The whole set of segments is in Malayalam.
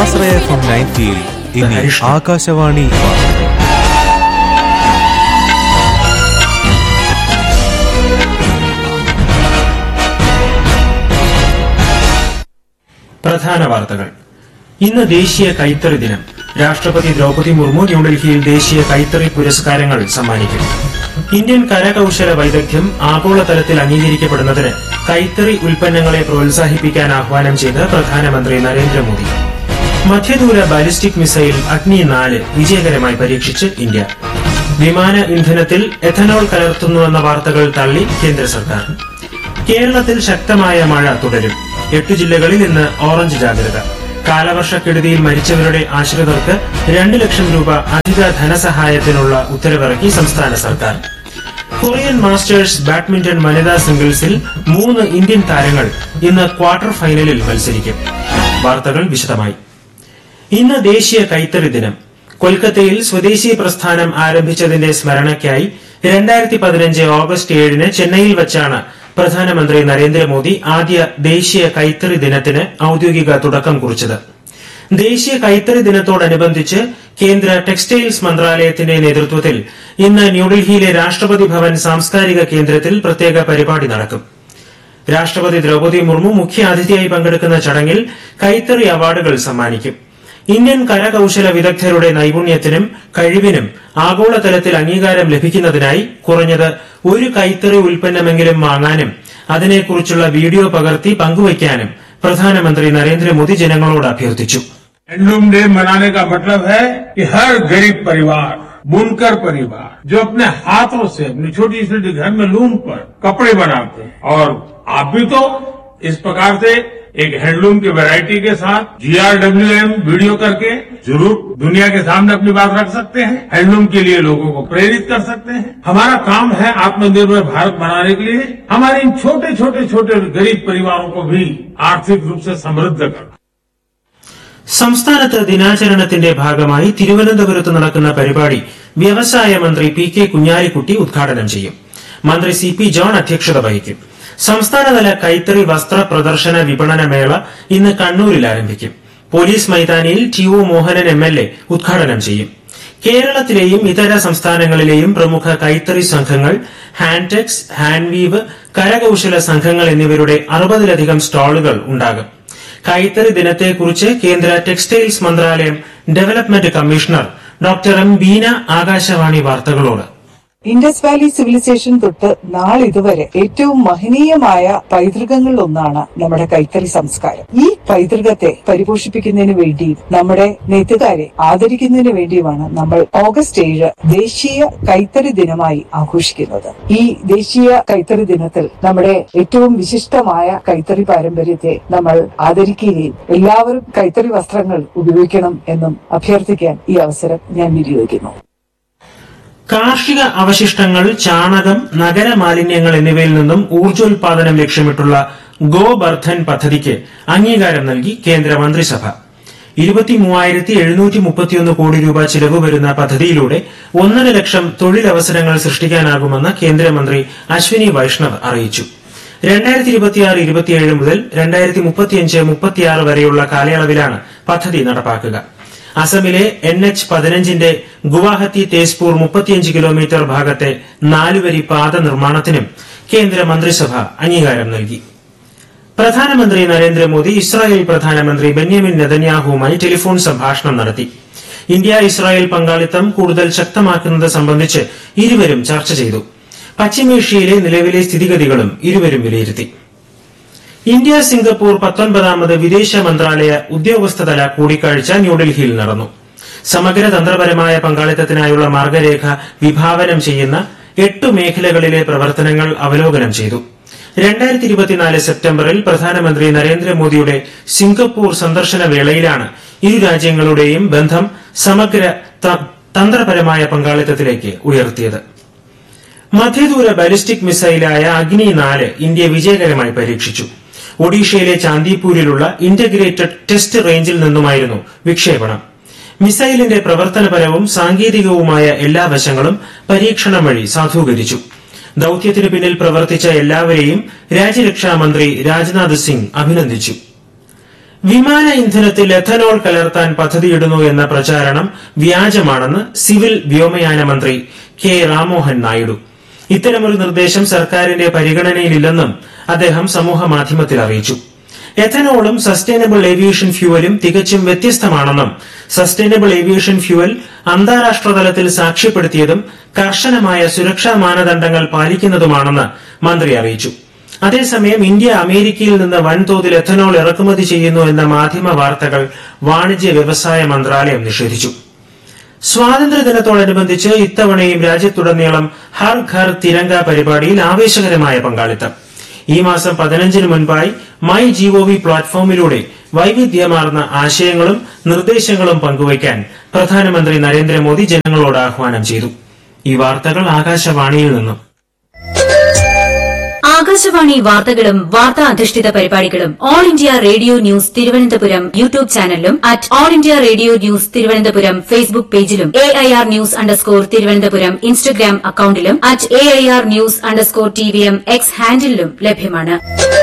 ആശ്രയ എഫ് എം നയൻറ്റിയിൽ ഇനി ആകാശവാണി വാർത്തകൾ പ്രധാന വാർത്തകൾ ഇന്ന് ദേശീയ കൈത്തറി ദിനം രാഷ്ട്രപതി ദ്രൗപദി മുർമു ന്യൂഡൽഹിയിൽ ദേശീയ കൈത്തറി പുരസ്കാരങ്ങൾ സമ്മാനിക്കും ഇന്ത്യൻ കരകൌശല വൈദഗ്ധ്യം ആഗോളതലത്തിൽ അംഗീകരിക്കപ്പെടുന്നതിന് കൈത്തറി ഉൽപ്പന്നങ്ങളെ പ്രോത്സാഹിപ്പിക്കാൻ ആഹ്വാനം ചെയ്ത് പ്രധാനമന്ത്രി നരേന്ദ്രമോദി മധ്യദൂര ബാലിസ്റ്റിക് മിസൈൽ അഗ്നി നാല് വിജയകരമായി പരീക്ഷിച്ച് ഇന്ത്യ വിമാന ഇന്ധനത്തിൽ എഥനോൾ കലർത്തുന്നുവെന്ന വാർത്തകൾ തള്ളി കേന്ദ്ര സർക്കാർ കേരളത്തിൽ ശക്തമായ മഴ തുടരും എട്ടു ജില്ലകളിൽ ഇന്ന് ഓറഞ്ച് ജാഗ്രത കാലവർഷക്കെടുതിയിൽ മരിച്ചവരുടെ ആശ്രിതർക്ക് രണ്ട് ലക്ഷം രൂപ അധിക ധനസഹായത്തിനുള്ള ഉത്തരവിറക്കി സംസ്ഥാന സർക്കാർ കൊറിയൻ മാസ്റ്റേഴ്സ് ബാഡ്മിന്റൺ വനിതാ സിംഗിൾസിൽ മൂന്ന് ഇന്ത്യൻ താരങ്ങൾ ഇന്ന് ക്വാർട്ടർ ഫൈനലിൽ മത്സരിക്കും വാർത്തകൾ വിശദമായി ഇന്ന് ദേശീയ കൈത്തറി ദിനം കൊൽക്കത്തയിൽ സ്വദേശി പ്രസ്ഥാനം ആരംഭിച്ചതിന്റെ സ്മരണയ്ക്കായി രണ്ടായിരത്തി പതിനഞ്ച് ഓഗസ്റ്റ് ഏഴിന് ചെന്നൈയിൽ വച്ചാണ് പ്രധാനമന്ത്രി നരേന്ദ്രമോദി ആദ്യ ദേശീയ കൈത്തറി ദിനത്തിന് ഔദ്യോഗിക തുടക്കം കുറിച്ചത് ദേശീയ കൈത്തറി ദിനത്തോടനുബന്ധിച്ച് കേന്ദ്ര ടെക്സ്റ്റൈൽസ് മന്ത്രാലയത്തിന്റെ നേതൃത്വത്തിൽ ഇന്ന് ന്യൂഡൽഹിയിലെ രാഷ്ട്രപതി ഭവൻ സാംസ്കാരിക കേന്ദ്രത്തിൽ പ്രത്യേക പരിപാടി നടക്കും രാഷ്ട്രപതി ദ്രൗപദി മുർമു മുഖ്യ അതിഥിയായി പങ്കെടുക്കുന്ന ചടങ്ങിൽ കൈത്തറി അവാർഡുകൾ സമ്മാനിക്കും ഇന്ത്യൻ കരകൌശല വിദഗ്ധരുടെ നൈപുണ്യത്തിനും കഴിവിനും ആഗോളതലത്തിൽ അംഗീകാരം ലഭിക്കുന്നതിനായി കുറഞ്ഞത് ഒരു കൈത്തറി ഉൽപ്പന്നമെങ്കിലും വാങ്ങാനും അതിനെക്കുറിച്ചുള്ള വീഡിയോ പകർത്തി പങ്കുവയ്ക്കാനും പ്രധാനമന്ത്രി നരേന്ദ്രമോദി ജനങ്ങളോട് അഭ്യർത്ഥിച്ചു हैंडलूम डे मनाने का मतलब है कि हर गरीब परिवार बुनकर परिवार जो अपने हाथों से अपनी छोटी छोटी घर में लूम पर कपड़े बनाते हैं और आप भी तो इस प्रकार से एक हैंडलूम की वैरायटी के साथ जीआरडब्ल्यूएम वीडियो करके जरूर दुनिया के सामने अपनी बात रख सकते हैं हैंडलूम के लिए लोगों को प्रेरित कर सकते हैं हमारा काम है आत्मनिर्भर भारत बनाने के लिए हमारे इन छोटे छोटे छोटे गरीब परिवारों को भी आर्थिक रूप से समृद्ध करना സംസ്ഥാനത്ത് ദിനാചരണത്തിന്റെ ഭാഗമായി തിരുവനന്തപുരത്ത് നടക്കുന്ന പരിപാടി വ്യവസായ മന്ത്രി പി കെ കുഞ്ഞാലിക്കുട്ടി ഉദ്ഘാടനം ചെയ്യും മന്ത്രി സി പി ജോൺ അധ്യക്ഷത വഹിക്കും സംസ്ഥാനതല കൈത്തറി വസ്ത്ര പ്രദർശന വിപണന മേള ഇന്ന് കണ്ണൂരിൽ ആരംഭിക്കും പോലീസ് മൈതാനിയിൽ T O Mohanan M L A ഉദ്ഘാടനം ചെയ്യും കേരളത്തിലെയും ഇതര സംസ്ഥാനങ്ങളിലെയും പ്രമുഖ കൈത്തറി സംഘങ്ങൾ ഹാൻടെക്സ് ഹാൻഡ്വീവ് കരകൌശല സംഘങ്ങൾ എന്നിവരുടെ അറുപതിലധികം സ്റ്റാളുകൾ ഉണ്ടാകും കൈത്തറി ദിനത്തെക്കുറിച്ച് കേന്ദ്ര ടെക്സ്റ്റൈൽസ് മന്ത്രാലയം development commissioner doctor M Beena Akashvani വാർത്തകളോട് ഇൻഡസ് വാലി സിവിലൈസേഷൻ തൊട്ട് നാളിതുവരെ ഏറ്റവും മഹനീയമായ പൈതൃകങ്ങളിൽ ഒന്നാണ് നമ്മുടെ കൈത്തറി സംസ്കാരം ഈ പൈതൃകത്തെ പരിപോഷിപ്പിക്കുന്നതിന് വേണ്ടിയും നമ്മുടെ നെയ്ത്തുകാരെ ആദരിക്കുന്നതിന് വേണ്ടിയുമാണ് നമ്മൾ ഓഗസ്റ്റ് ഏഴ് ദേശീയ കൈത്തറി ദിനമായി ആഘോഷിക്കുന്നത് ഈ ദേശീയ കൈത്തറി ദിനത്തിൽ നമ്മുടെ ഏറ്റവും വിശിഷ്ടമായ കൈത്തറി പാരമ്പര്യത്തെ നമ്മൾ ആദരിക്കുകയും എല്ലാവരും കൈത്തറി വസ്ത്രങ്ങൾ ഉപയോഗിക്കണം എന്നും അഭ്യർത്ഥിക്കാൻ ഈ അവസരം ഞാൻ വിനിയോഗിക്കുന്നു കാർഷിക അവശിഷ്ടങ്ങൾ ചാണകം നഗര മാലിന്യങ്ങൾ എന്നിവയിൽ നിന്നും ഊർജ്ജോൽപാദനം ലക്ഷ്യമിട്ടുള്ള ഗോബർദ്ധൻ പദ്ധതിക്ക് അംഗീകാരം നൽകി കേന്ദ്ര മന്ത്രിസഭ ഇരുപത്തിമൂവായിരത്തി എഴുന്നൂറ്റി മുപ്പത്തിയൊന്ന് കോടി രൂപ ചിലവ് വരുന്ന പദ്ധതിയിലൂടെ ഒന്നര ലക്ഷം തൊഴിലവസരങ്ങൾ സൃഷ്ടിക്കാനാകുമെന്ന് കേന്ദ്രമന്ത്രി അശ്വിനി വൈഷ്ണവ് അറിയിച്ചു രണ്ടായിരത്തി ഇരുപത്തിയാറ് ഇരുപത്തിയേഴ് മുതൽ രണ്ടായിരത്തി മുപ്പത്തിയഞ്ച് മുപ്പത്തിയാറ് വരെയുള്ള കാലയളവിലാണ് പദ്ധതി നടപ്പാക്കുക അസമിലെ എൻ എച്ച് പതിനഞ്ചിന്റെ ഗുവാഹത്തി തേസ്പൂർ മുപ്പത്തിയഞ്ച് കിലോമീറ്റർ ഭാഗത്തെ നാലുവരി പാത നിർമ്മാണത്തിനും കേന്ദ്ര മന്ത്രിസഭ അംഗീകാരം നൽകി പ്രധാനമന്ത്രി നരേന്ദ്രമോദി ഇസ്രായേൽ പ്രധാനമന്ത്രി ബെന്യാമിൻ നെതന്യാഹുവുമായി ടെലിഫോൺ സംഭാഷണം നടത്തി ഇന്ത്യ ഇസ്രായേൽ പങ്കാളിത്തം കൂടുതൽ ശക്തമാക്കുന്നത് സംബന്ധിച്ച് ഇരുവരും ചർച്ച ചെയ്തു പശ്ചിമേഷ്യയിലെ നിലവിലെ സ്ഥിതിഗതികളും ഇരുവരും വിലയിരുത്തി ഇന്ത്യ സിംഗപ്പൂർ പത്തൊൻപതാമത് വിദേശ മന്ത്രാലയ ഉദ്യോഗസ്ഥതല കൂടിക്കാഴ്ച ന്യൂഡൽഹിയിൽ നടന്നു സമഗ്ര തന്ത്രപരമായ പങ്കാളിത്തത്തിനായുള്ള മാർഗരേഖ വിഭാവനം ചെയ്യുന്ന എട്ട് മേഖലകളിലെ പ്രവർത്തനങ്ങൾ അവലോകനം ചെയ്തു രണ്ടായിരത്തി ഇരുപത്തിനാല് സെപ്റ്റംബറിൽ പ്രധാനമന്ത്രി നരേന്ദ്രമോദിയുടെ സിംഗപ്പൂർ സന്ദർശന വേളയിലാണ് ഇരു രാജ്യങ്ങളുടെയും ബന്ധം സമഗ്ര ത- തന്ത്രപരമായ പങ്കാളിത്തത്തിലേക്ക് ഉയർത്തിയത് മധ്യദൂര ബാലിസ്റ്റിക് മിസൈലായ അഗ്നി നാല് ഇന്ത്യ വിജയകരമായി പരീക്ഷിച്ചു ഒഡീഷയിലെ ചാന്ദിപൂരിലുള്ള ഇന്റഗ്രേറ്റഡ് ടെസ്റ്റ് റേഞ്ചിൽ നിന്നുമായിരുന്നു വിക്ഷേപണം മിസൈലിന്റെ പ്രവർത്തനപരവും സാങ്കേതികവുമായ എല്ലാ വശങ്ങളും പരീക്ഷണം വഴി സാധൂകരിച്ചു ദൌത്യത്തിനു പിന്നിൽ പ്രവർത്തിച്ച എല്ലാവരെയും രാജ്യരക്ഷാ മന്ത്രി രാജ്നാഥ് സിംഗ് അഭിനന്ദിച്ചു വിമാന ഇന്ധനത്തിൽ എഥനോൾ കലർത്താൻ പദ്ധതിയിടുന്നു എന്ന പ്രചാരണം വ്യാജമാണെന്ന് സിവിൽ വ്യോമയാന മന്ത്രി കെ രാമോഹൻ നായിഡു ഇത്തരമൊരു നിർദ്ദേശം സർക്കാരിന്റെ പരിഗണനയിലില്ലെന്നും അദ്ദേഹം സമൂഹമാധ്യമത്തിൽ അറിയിച്ചു എഥനോളും സസ്റ്റൈനബിൾ ഏവിയേഷൻ ഫ്യൂവലും തികച്ചും വ്യത്യസ്തമാണെന്നും സസ്റ്റൈനബിൾ ഏവിയേഷൻ ഫ്യൂവൽ അന്താരാഷ്ട്ര തലത്തിൽ സാക്ഷ്യപ്പെടുത്തിയതും കർശനമായ സുരക്ഷാ മാനദണ്ഡങ്ങൾ പാലിക്കുന്നതുമാണെന്ന് മന്ത്രി അറിയിച്ചു അതേസമയം ഇന്ത്യ അമേരിക്കയിൽ നിന്ന് വൻതോതിൽ എഥനോൾ ഇറക്കുമതി ചെയ്യുന്നു എന്ന മാധ്യമ വാർത്തകൾ വാണിജ്യ വ്യവസായ മന്ത്രാലയം നിഷേധിച്ചു സ്വാതന്ത്ര്യദിനത്തോടനുബന്ധിച്ച് ഇത്തവണയും രാജ്യത്തുടനീളം ഹർ ഘർ തിരങ്ക പരിപാടിയിൽ ആവേശകരമായ പങ്കാളിത്തം ഈ മാസം പതിനഞ്ചിന് മുൻപായി മൈ ജിഒവി പ്ലാറ്റ്ഫോമിലൂടെ വൈവിധ്യമാർന്ന ആശയങ്ങളും നിർദ്ദേശങ്ങളും പങ്കുവയ്ക്കാൻ പ്രധാനമന്ത്രി നരേന്ദ്രമോദി ജനങ്ങളോട് ആഹ്വാനം ചെയ്തു ഈ വാർത്തകൾ ആകാശവാണിയിൽ നിന്നും ആകാശവാണി വാർത്തകളും വാർത്താ അധിഷ്ഠിത പരിപാടികളും all India radio news Thiruvananthapuram YouTube ചാനലിലും at all India radio news Thiruvananthapuram Facebook പേജിലും A I R news underscore Thiruvananthapuram Instagram അക്കൌണ്ടിലും at A I R news underscore T V M X ഹാൻഡിലും ലഭ്യമാണ്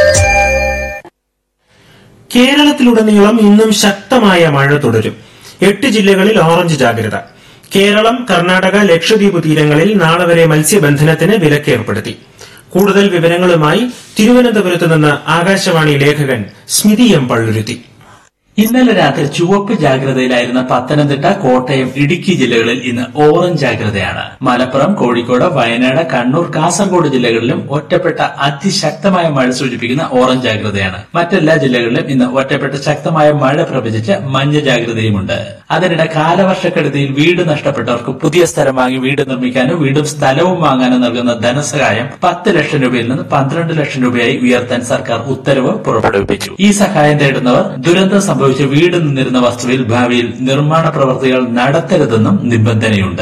കേരളത്തിലുടനീളം ഇന്നും ശക്തമായ മഴ തുടരും എട്ട് ജില്ലകളിൽ ഓറഞ്ച് ജാഗ്രത കേരളം കർണാടക ലക്ഷദ്വീപ് തീരങ്ങളിൽ നാളെ വരെ മത്സ്യബന്ധനത്തിന് വിലക്ക് ഏർപ്പെടുത്തി കൂടുതൽ വിവരങ്ങളുമായി തിരുവനന്തപുരത്ത് നിന്ന് ആകാശവാണി ലേഖകൻ സ്മിതി എം പള്ളുരുത്തി ഇന്നലെ രാത്രി ചുവപ്പ് ജാഗ്രതയിലായിരുന്ന പത്തനംതിട്ട കോട്ടയം ഇടുക്കി ജില്ലകളിൽ ഇന്ന് ഓറഞ്ച് ജാഗ്രതയാണ് മലപ്പുറം കോഴിക്കോട് വയനാട് കണ്ണൂർ കാസർഗോഡ് ജില്ലകളിലും ഒറ്റപ്പെട്ട അതിശക്തമായ മഴ സൂചിപ്പിക്കുന്ന ഓറഞ്ച് ജാഗ്രതയാണ് മറ്റെല്ലാ ജില്ലകളിലും ഇന്ന് ഒറ്റപ്പെട്ട ശക്തമായ മഴ പ്രവചിച്ച് മഞ്ഞ ജാഗ്രതയുമുണ്ട് അതിനിടെ കാലവർഷക്കെടുതിയിൽ വീട് നഷ്ടപ്പെട്ടവർക്ക് പുതിയ സ്ഥലം വാങ്ങി വീട് നിർമ്മിക്കാനോ വീടും സ്ഥലവും വാങ്ങാനോ നൽകുന്ന ധനസഹായം പത്ത് ലക്ഷം രൂപയിൽ നിന്ന് പന്ത്രണ്ട് ലക്ഷം രൂപയായി ഉയർത്താൻ സർക്കാർ ഉത്തരവ് പുറപ്പെടുവിപ്പിച്ചു ഈ സഹായം തേടുന്നവർ ദുരന്തം സംഭവിച്ച വീട് നിന്നിരുന്ന വസ്തുവിൽ ഭാവിയിൽ നിർമ്മാണ പ്രവർത്തികൾ നടത്തരുതെന്നും നിബന്ധനയുണ്ട്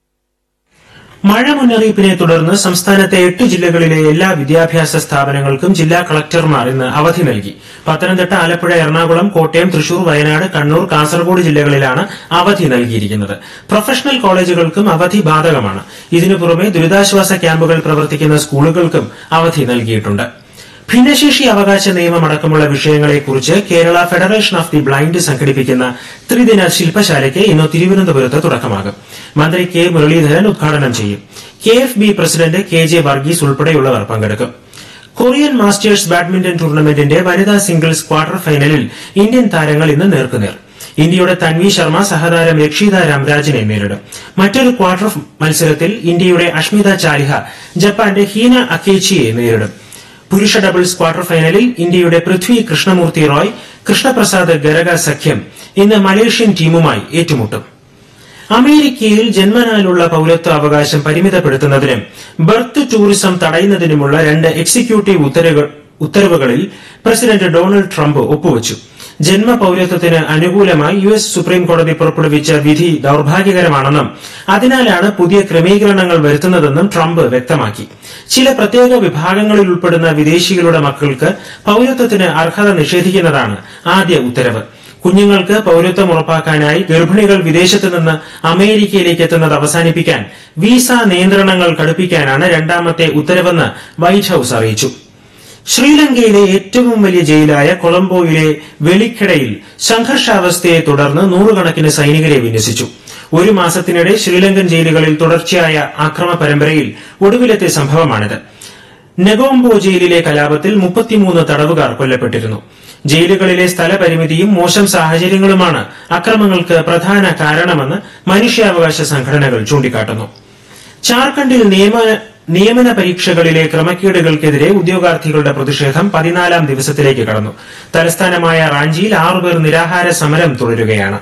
മഴ മുന്നറിയിപ്പിനെ തുടർന്ന് സംസ്ഥാനത്തെ എട്ട് ജില്ലകളിലെ എല്ലാ വിദ്യാഭ്യാസ സ്ഥാപനങ്ങൾക്കും ജില്ലാ കളക്ടർമാർ ഇന്ന് അവധി നൽകി പത്തനംതിട്ട ആലപ്പുഴ എറണാകുളം കോട്ടയം തൃശൂർ വയനാട് കണ്ണൂർ കാസർഗോഡ് ജില്ലകളിലാണ് അവധി നൽകിയിരിക്കുന്നത് പ്രൊഫഷണൽ കോളേജുകൾക്കും അവധി ബാധകമാണ് ഇതിനു പുറമെ ദുരിതാശ്വാസ ക്യാമ്പുകൾ പ്രവർത്തിക്കുന്ന സ്കൂളുകൾക്കും അവധി നൽകിയിട്ടുണ്ട് ഭിന്നശേഷി അവകാശ നിയമം അടക്കമുള്ള വിഷയങ്ങളെക്കുറിച്ച് Kerala federation of the blind സംഘടിപ്പിക്കുന്ന ത്രിദിന ശില്പശാലയ്ക്ക് ഇന്ന് തിരുവനന്തപുരത്ത് തുടക്കമാകും മന്ത്രി കെ മുരളീധരൻ ഉദ്ഘാടനം ചെയ്യും K F B president K J Varghese ഉൾപ്പെടെയുള്ളവർ പങ്കെടുക്കും കൊറിയൻ മാസ്റ്റേഴ്സ് ബാഡ്മിന്റൺ ടൂർണമെന്റിന്റെ വനിതാ സിംഗിൾസ് ക്വാർട്ടർ ഫൈനലിൽ ഇന്ത്യൻ താരങ്ങൾ ഇന്ന് നേർക്കുനേർ ഇന്ത്യയുടെ തൻവി ശർമ്മ സഹതാരം രക്ഷിത രാംരാജിനെ നേരിടും മറ്റൊരു ക്വാർട്ടർ മത്സരത്തിൽ ഇന്ത്യയുടെ അഷ്മിത ചാലിഹ ജപ്പാന്റെ ഹീന അക്കേച്ചിയെ നേരിടും പുരുഷ ഡബിൾസ് ക്വാർട്ടർ ഫൈനലിൽ ഇന്ത്യയുടെ പൃഥ്വി കൃഷ്ണമൂർത്തി റോയ് കൃഷ്ണപ്രസാദ് ഗരഗ സഖ്യം ഇന്ന് മലേഷ്യൻ ടീമുമായി ഏറ്റുമുട്ടും അമേരിക്കയിൽ ജന്മനാലുള്ള പൌരത്വ അവകാശം പരിമിതപ്പെടുത്തുന്നതിനും ബർത്ത് ടൂറിസം തടയുന്നതിനുമുള്ള രണ്ട് എക്സിക്യൂട്ടീവ് ഉത്തരവുകൾ- ഉത്തരവുകളിൽ പ്രസിഡന്റ് ഡൊണാൾഡ് ട്രംപ് ഒപ്പുവച്ചു ജന്മ പൌരത്വത്തിന് അനുകൂലമായി യു എസ് സുപ്രീം കോടതി പുറപ്പെടുവിച്ച വിധി ദൌർഭാഗ്യകരമാണെന്നും അതിനാലാണ് പുതിയ ക്രമീകരണങ്ങൾ വരുത്തുന്നതെന്നും ട്രംപ് വ്യക്തമാക്കി ചില പ്രത്യേക വിഭാഗങ്ങളിൽ ഉൾപ്പെടുന്ന വിദേശികളുടെ മക്കൾക്ക് പൌരത്വത്തിന് അർഹത നിഷേധിക്കുന്നതാണ് ആദ്യ ഉത്തരവ് കുഞ്ഞുങ്ങൾക്ക് പൌരത്വം ഉറപ്പാക്കാനായി ഗർഭിണികൾ വിദേശത്ത് നിന്ന് അമേരിക്കയിലേക്ക് എത്തുന്നത് അവസാനിപ്പിക്കാൻ വിസ നിയന്ത്രണങ്ങൾ കടുപ്പിക്കാനാണ് രണ്ടാമത്തെ ഉത്തരവെന്ന് വൈറ്റ് ഹൌസ് അറിയിച്ചു ശ്രീലങ്കയിലെ ഏറ്റവും വലിയ ജയിലായ കൊളംബോയിലെ വെളിക്കടയിൽ സംഘർഷാവസ്ഥയെ തുടർന്ന് നൂറുകണക്കിന് സൈനികരെ വിന്യസിച്ചു ഒരു മാസത്തിനിടെ ശ്രീലങ്കൻ ജയിലുകളിൽ തുടർച്ചയായ ആക്രമ പരമ്പരയിൽ ഒടുവിലത്തെ സംഭവമാണിത് നെഗോംബോ ജയിലിലെ കലാപത്തിൽ മുപ്പത്തിമൂന്ന് തടവുകാർ കൊല്ലപ്പെട്ടിരുന്നു ജയിലുകളിലെ സ്ഥലപരിമിതിയും മോശം സാഹചര്യങ്ങളുമാണ് അക്രമങ്ങൾക്ക് പ്രധാന കാരണമെന്ന് മനുഷ്യാവകാശ സംഘടനകൾ ചൂണ്ടിക്കാട്ടുന്നു ജാർഖണ്ഡിൽ നിയമന നിയമന പരീക്ഷകളിലെ ക്രമക്കേടുകൾക്കെതിരെ ഉദ്യോഗാർത്ഥികളുടെ പ്രതിഷേധം പതിനാലാം ദിവസത്തിലേക്ക് കടന്നു തലസ്ഥാനമായ റാഞ്ചിയിൽ ആറുപേർ നിരാഹാര സമരം തുടരുകയാണ്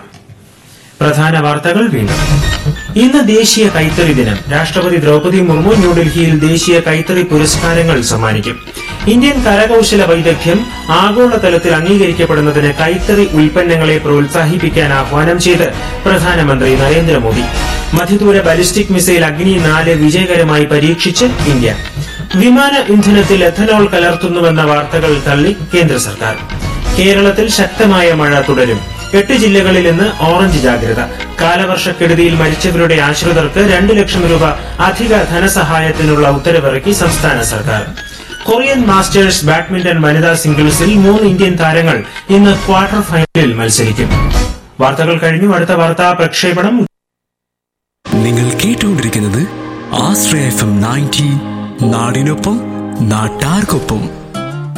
പ്രധാന വാർത്തകൾ വീണ്ടും ഇന്ന് ദേശീയ കൈത്തറി ദിനം രാഷ്ട്രപതി ദ്രൗപദി മുർമു ന്യൂഡൽഹിയിൽ ദേശീയ കൈത്തറി പുരസ്കാരങ്ങൾ സമ്മാനിക്കും ഇന്ത്യൻ കരകൌശല വൈദഗ്ധ്യം ആഗോളതലത്തിൽ അംഗീകരിക്കപ്പെടുന്നതിന് കൈത്തറി ഉൽപ്പന്നങ്ങളെ പ്രോത്സാഹിപ്പിക്കാൻ ആഹ്വാനം ചെയ്ത് പ്രധാനമന്ത്രി നരേന്ദ്രമോദി മധ്യദൂര ബാലിസ്റ്റിക് മിസൈൽ അഗ്നി നാല് വിജയകരമായി പരീക്ഷിച്ച് ഇന്ത്യ വിമാന ഇന്ധനത്തിൽ എഥനോൾ കലർത്തുന്നുവെന്ന വാർത്തകൾ തള്ളി കേന്ദ്ര സർക്കാർ കേരളത്തിൽ ശക്തമായ മഴ തുടരും എട്ട് ജില്ലകളിൽ ഇന്ന് ഓറഞ്ച് ജാഗ്രത കാലവർഷക്കെടുതിയിൽ മരിച്ചവരുടെ ആശ്രിതർക്ക് രണ്ട് ലക്ഷം രൂപ അധിക ധനസഹായത്തിനുള്ള ഉത്തരവിറക്കി സംസ്ഥാന സർക്കാർ കൊറിയൻ മാസ്റ്റേഴ്സ് ബാഡ്മിന്റൺ വനിതാ സിംഗിൾസിൽ മൂന്ന് ഇന്ത്യൻ താരങ്ങൾ ഇന്ന് ക്വാർട്ടർ ഫൈനലിൽ മത്സരിക്കും വാർത്തകൾ കഴിഞ്ഞു അടുത്ത വാർത്താ പ്രക്ഷേപണം നിങ്ങൾ കേട്ടുകൊണ്ടിരിക്കുന്നത് ആശ്രയ എഫ് എം നയൻറ്റി നാടിനൊപ്പം നാട്ടാർക്കൊപ്പം